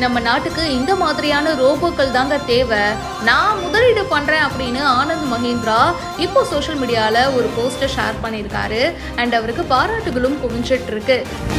நம்ம நாட்டுக்கு இந்த மாதிரியான ரோபோக்கள் தாங்க தேவை நான் முதலீடு பண்றேன் அப்படின்னு ஆனந்த் மஹிந்திரா இப்போ சோஷியல் மீடியால ஒரு போஸ்டர் ஷேர் பண்ணியிருக்காரு அண்ட் அவருக்கு பாராட்டுகளும் குவிஞ்சிட்டு இருக்கு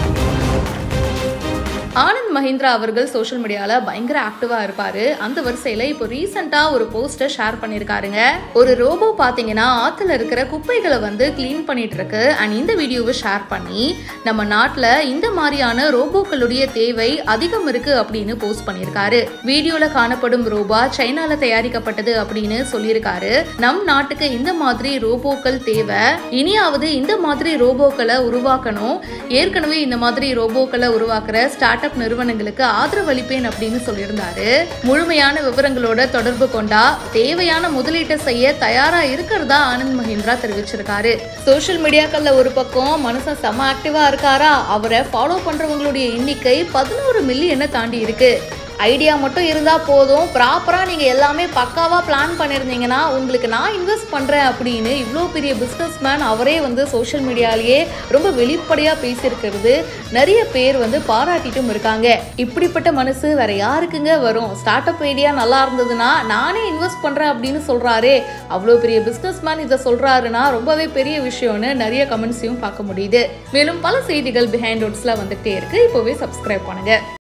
ஆனந்த் மஹிந்திரா அவர்கள் சோஷியல் மீடியாவில் பயங்கர ஆக்டிவாக இருப்பார் அந்த வரிசையில் இப்போ ரீசெண்டாக ஒரு போஸ்டர் ஷேர் பண்ணியிருக்காருங்க ஒரு ரோபோ பார்த்தீங்கன்னா ஆற்றுல இருக்கிற குப்பைகளை வந்து க்ளீன் பண்ணிட்டு இருக்கு அண்ட் இந்த வீடியோவை ஷேர் பண்ணி நம்ம நாட்டில் இந்த மாதிரியான ரோபோக்களுடைய தேவை அதிகம் இருக்கு அப்படின்னு போஸ்ட் பண்ணியிருக்காரு வீடியோவில் காணப்படும் ரோபா சைனால தயாரிக்கப்பட்டது அப்படின்னு சொல்லியிருக்காரு நம் நாட்டுக்கு இந்த மாதிரி ரோபோக்கள் தேவை இனியாவது இந்த மாதிரி ரோபோக்களை உருவாக்கணும் ஏற்கனவே இந்த மாதிரி ரோபோக்களை உருவாக்குற ஸ்டார்ட் அப் நிறுவனங்களுக்கு ஆதரவு அளிப்பேன் அப்படின்னு சொல்லியிருந்தாரு முழுமையான விவரங்களோட தொடர்பு கொண்டா தேவையான முதலீட்டை செய்ய தயாரா இருக்கிறதா ஆனந்த் மஹிந்திரா தெரிவிச்சிருக்காரு சோஷியல் மீடியாக்கள்ல ஒரு பக்கம் மனுஷன் செம ஆக்டிவா இருக்காரா அவரை ஃபாலோ பண்றவங்களுடைய எண்ணிக்கை பதினோரு மில்லியனை தாண்டி இருக்கு ஐடியா மட்டும் இருந்தால் போதும் ப்ராப்பராக நீங்கள் எல்லாமே பக்காவாக பிளான் பண்ணியிருந்தீங்கன்னா உங்களுக்கு நான் இன்வெஸ்ட் பண்ணுறேன் அப்படின்னு இவ்வளோ பெரிய பிஸ்னஸ் மேன் அவரே வந்து சோஷியல் மீடியாலேயே ரொம்ப வெளிப்படையாக பேசியிருக்கிறது நிறைய பேர் வந்து பாராட்டிட்டும் இருக்காங்க இப்படிப்பட்ட மனசு வேற யாருக்குங்க வரும் ஸ்டார்ட் அப் ஐடியா நல்லா இருந்ததுன்னா நானே இன்வெஸ்ட் பண்ணுறேன் அப்படின்னு சொல்கிறாரே அவ்வளோ பெரிய பிஸ்னஸ் மேன் இதை சொல்கிறாருன்னா ரொம்பவே பெரிய விஷயம்னு நிறைய கமெண்ட்ஸையும் பார்க்க முடியுது மேலும் பல செய்திகள் பிஹைண்ட் ரோட்ஸில் வந்துகிட்டே இருக்கு இப்போவே சப்ஸ்கிரைப் பண்ணுங்க